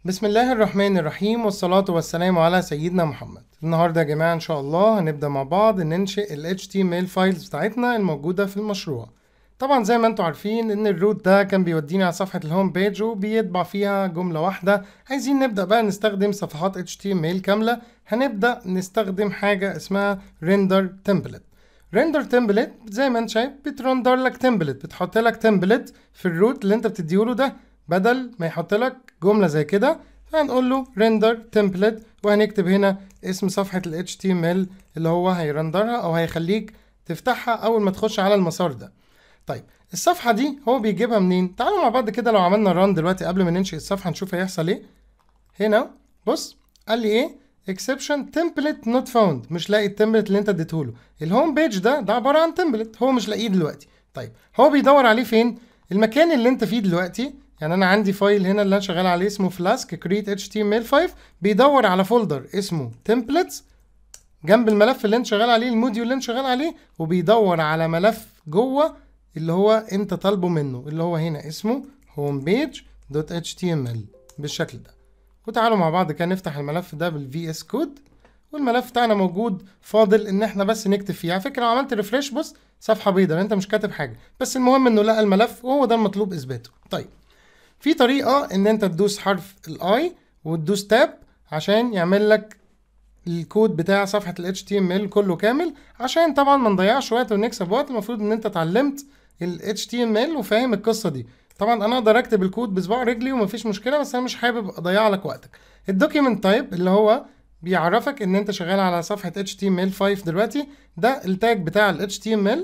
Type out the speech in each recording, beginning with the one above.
بسم الله الرحمن الرحيم والصلاة والسلام على سيدنا محمد النهاردة يا جماعة إن شاء الله هنبدأ مع بعض ننشئ ال HTML files بتاعتنا الموجودة في المشروع طبعا زي ما انتم عارفين ان الروت ده كان بيودينا على صفحة الهوم بيج وبيطبع فيها جملة واحدة عايزين نبدأ بقى نستخدم صفحات HTML كاملة هنبدأ نستخدم حاجة اسمها render template render template زي ما انت شايف بترندر لك template بتحط لك template في الروت اللي انت بتديهوله ده بدل ما يحط لك جملة زي كده فهنقول له render template وهنكتب هنا اسم صفحة ال HTML اللي هو هيرندرها او هيخليك تفتحها اول ما تخش على المسار ده طيب الصفحة دي هو بيجيبها منين؟ تعالوا مع بعض كده لو عملنا ران دلوقتي قبل ما ننشئ الصفحة نشوف هيحصل ايه هنا بص قال لي ايه؟ exception template not found مش لاقي التمبلت اللي انت اديتهوله الهوم بيج ده ده عبارة عن تمبلت هو مش لاقيه دلوقتي طيب هو بيدور عليه فين؟ المكان اللي انت فيه دلوقتي يعني انا عندي فايل هنا اللي انا شغال عليه اسمه فلاسك كريت اتش تي ام ال 5 بيدور على فولدر اسمه templates جنب الملف اللي انت شغال عليه الموديول اللي انت شغال عليه وبيدور على ملف جوه اللي هو انت طالبه منه اللي هو هنا اسمه homepage.html بالشكل ده وتعالوا مع بعض كده نفتح الملف ده بالفي اس كود والملف بتاعنا موجود فاضل ان احنا بس نكتب فيه على فكره لو عملت ريفريش بص صفحه بيضاء انت مش كاتب حاجه بس المهم انه لقى الملف وهو ده المطلوب اثباته طيب في طريقه ان انت تدوس حرف الاي وتدوس تاب عشان يعمل لك الكود بتاع صفحه ال HTML كله كامل عشان طبعا ما نضيعش وقت ونكسب وقت المفروض ان انت اتعلمت ال HTML وفاهم القصه دي طبعا انا اقدر اكتب الكود بصباع رجلي ومفيش مشكله بس انا مش حابب اضيع لك وقتك الدوكيمنت تايب اللي هو بيعرفك ان انت شغال على صفحه HTML5 دلوقتي ده التاج بتاع ال HTML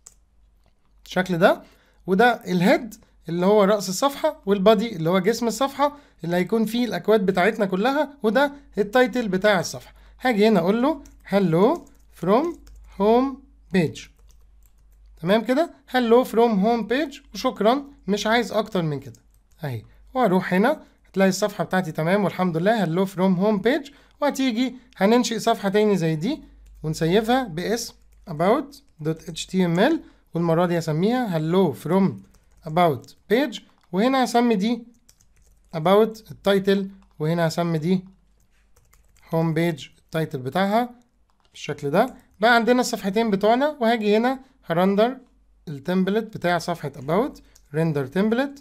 الشكل ده وده الهيد اللي هو رأس الصفحة والبادي اللي هو جسم الصفحة اللي هيكون فيه الأكواد بتاعتنا كلها وده التايتل بتاع الصفحة هاجي هنا أقول له hello from home page تمام كده hello from home page وشكرا مش عايز أكتر من كده أهي وأروح هنا هتلاقي الصفحة بتاعتي تمام والحمد لله hello from home page وهتيجي هننشئ صفحة تاني زي دي ونسيفها باسم about.html والمرة دي هسميها hello from about page وهنا هسمي دي about التايتل وهنا هسمي دي home page التايتل بتاعها بالشكل ده بقى عندنا الصفحتين بتوعنا وهاجي هنا هرندر التمبلت بتاع صفحة about render template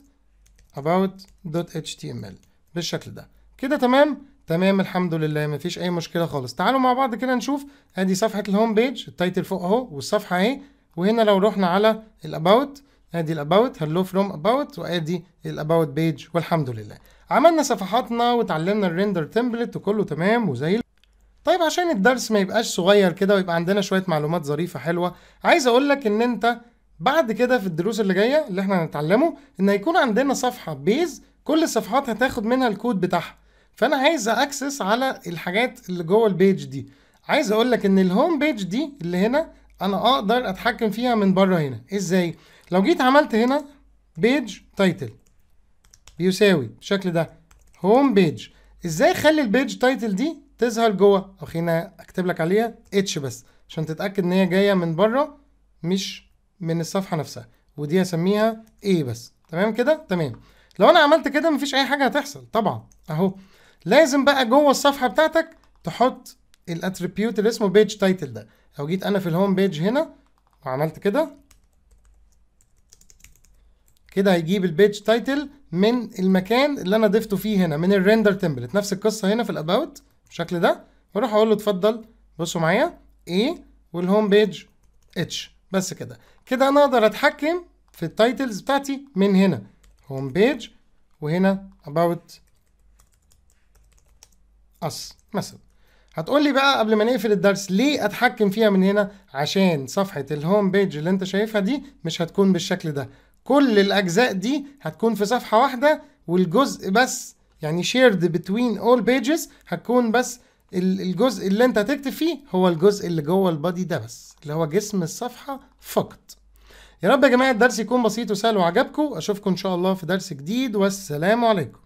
about.html بالشكل ده كده تمام تمام الحمد لله مفيش اي مشكلة خالص تعالوا مع بعض كده نشوف ادي صفحة الهوم بيج التايتل فوق اهو والصفحة اهي وهنا لو رحنا على الاباوت ادي الاباوت هلو فروم اباوت وادي الاباوت بيج والحمد لله عملنا صفحاتنا وتعلمنا الريندر تمبلت وكله تمام وزي طيب عشان الدرس ما يبقاش صغير كده ويبقى عندنا شويه معلومات ظريفه حلوه عايز اقول لك ان انت بعد كده في الدروس اللي جايه اللي احنا هنتعلمه ان هيكون عندنا صفحه بيز كل الصفحات هتاخد منها الكود بتاعها فانا عايز اكسس على الحاجات اللي جوه البيج دي عايز اقول لك ان الهوم بيج دي اللي هنا انا اقدر اتحكم فيها من بره هنا ازاي لو جيت عملت هنا بيج تايتل بيساوي بالشكل ده هوم بيج ازاي اخلي البيج تايتل دي تظهر جوه او خلينا اكتب لك عليها اتش بس عشان تتاكد ان هي جايه من بره مش من الصفحه نفسها ودي هسميها ايه بس تمام كده تمام لو انا عملت كده مفيش اي حاجه هتحصل طبعا اهو لازم بقى جوه الصفحه بتاعتك تحط الاتريبيوت اللي اسمه بيج تايتل ده لو جيت انا في الهوم بيج هنا وعملت كده كده هيجيب البيج تايتل من المكان اللي انا ضفته فيه هنا من الريندر تمبلت نفس القصه هنا في الاباوت بالشكل ده واروح اقول له اتفضل بصوا معايا A والهوم بيج اتش بس كده كده انا اقدر اتحكم في التايتلز بتاعتي من هنا هوم بيج وهنا about us مثلا هتقول لي بقى قبل ما نقفل الدرس ليه اتحكم فيها من هنا عشان صفحه الهوم بيج اللي انت شايفها دي مش هتكون بالشكل ده كل الاجزاء دي هتكون في صفحه واحده والجزء بس يعني shared between all pages هتكون بس الجزء اللي انت هتكتب فيه هو الجزء اللي جوه البادي ده بس اللي هو جسم الصفحه فقط يا رب يا جماعه الدرس يكون بسيط وسهل وعجبكم اشوفكم ان شاء الله في درس جديد والسلام عليكم